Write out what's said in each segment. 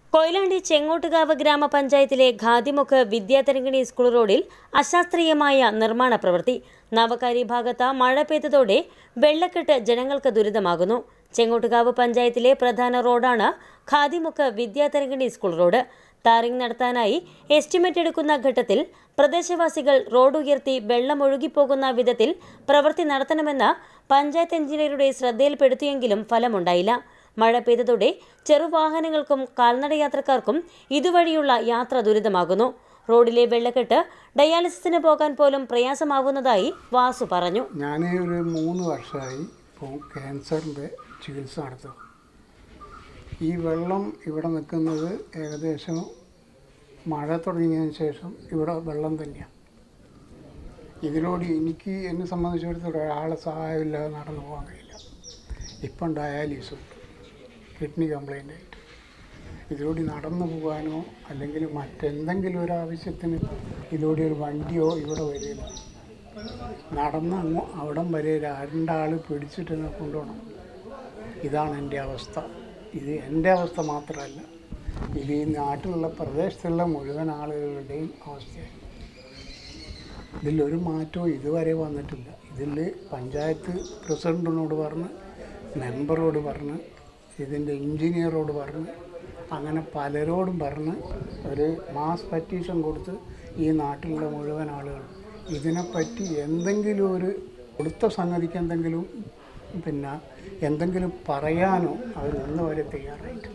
കൊയിലാണ്ടി ചെങ്ങോട്ടുകാവ് ഗ്രാമപഞ്ചായത്തിലെ ഖാദിമുഖ് വിദ്യാതരംഗിണി സ്കൂൾ റോഡിൽ അശാസ്ത്രീയമായ നിർമ്മാണ പ്രവൃത്തി നവകാരി ഭാഗത്ത് മഴ പെയ്തതോടെ വെള്ളക്കെട്ട് ജനങ്ങൾക്ക് ദുരിതമാകുന്നു ചെങ്ങോട്ടുകാവ് പഞ്ചായത്തിലെ പ്രധാന റോഡാണ് ഖാദിമുഖ് വിദ്യാതരംഗിണി സ്കൂൾ റോഡ് ടാറിംഗ് നടത്താനായി എസ്റ്റിമേറ്റ് എടുക്കുന്ന ഘട്ടത്തിൽ പ്രദേശവാസികൾ റോഡ് ഉയർത്തി വെള്ളം ഒഴുകിപ്പോകുന്ന വിധത്തിൽ പ്രവൃത്തി നടത്തണമെന്ന് പഞ്ചായത്ത് എഞ്ചിനീയറുടെ ശ്രദ്ധയിൽപ്പെടുത്തിയെങ്കിലും ഫലമുണ്ടായില്ല മഴ പെയ്തതോടെ ചെറുവാഹനങ്ങൾക്കും കാൽനടയാത്രക്കാർക്കും ഇതുവഴിയുള്ള യാത്ര ദുരിതമാകുന്നു റോഡിലെ വെള്ളക്കെട്ട് ഡയാലിസിസിന് പോകാൻ പോലും പ്രയാസമാവുന്നതായി വാസു പറഞ്ഞു ഞാൻ ഒരു മൂന്ന് വർഷമായി ഇപ്പോൾ ക്യാൻസറിൻ്റെ ചികിത്സ നടത്തും ഈ വെള്ളം ഇവിടെ നിൽക്കുന്നത് ഏകദേശം മഴ തുടങ്ങിയതിന് ശേഷം ഇവിടെ വെള്ളം തന്നെയാണ് ഇതിലൂടെ എനിക്ക് എന്നെ സംബന്ധിച്ചിടത്തോളം ഒരാളെ സഹായമില്ലാതെ നടന്നു പോകാൻ കഴിയില്ല ഇപ്പം ഡയാലിസിസ് ഉണ്ട് കിഡ്നി കംപ്ലൈൻ്റ് ആയിട്ട് ഇതിലൂടെ നടന്നു പോകാനോ അല്ലെങ്കിൽ മറ്റെന്തെങ്കിലും ഒരു ആവശ്യത്തിന് ഇതിലൂടെ ഒരു വണ്ടിയോ ഇവിടെ വരില്ല നടന്ന് അങ്ങ് അവിടം വരെ രണ്ടാൾ പിടിച്ചിട്ട് എന്നെ കൊണ്ടുപോകണം ഇതാണ് എൻ്റെ അവസ്ഥ ഇത് എൻ്റെ അവസ്ഥ മാത്രമല്ല ഇത് ഈ നാട്ടിലുള്ള പ്രദേശത്തുള്ള മുഴുവൻ ആളുകളുടെയും അവസ്ഥയാണ് ഇതിലൊരു മാറ്റവും ഇതുവരെ വന്നിട്ടില്ല ഇതിൽ പഞ്ചായത്ത് പ്രസിഡൻറ്റിനോട് പറഞ്ഞ് മെമ്പറോട് പറഞ്ഞ് ഇതിൻ്റെ എഞ്ചിനീയറോട് പറഞ്ഞ് അങ്ങനെ പലരോടും പറഞ്ഞ് ഒരു മാസ് പറ്റീഷൻ കൊടുത്ത് ഈ നാട്ടിലുള്ള മുഴുവൻ ആളുകൾ ഇതിനെപ്പറ്റി എന്തെങ്കിലും ഒരു കൊടുത്ത സംഗതിക്ക് എന്തെങ്കിലും പിന്നെ എന്തെങ്കിലും പറയാനോ അവർ ഇന്ന് വരെ തയ്യാറായിട്ടില്ല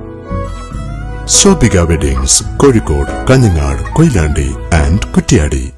ശോഭിക വെഡിങ്സ് കോഴിക്കോട് കഞ്ഞങ്ങാട് കൊയിലാണ്ടി ആൻഡ് കുറ്റിയാടി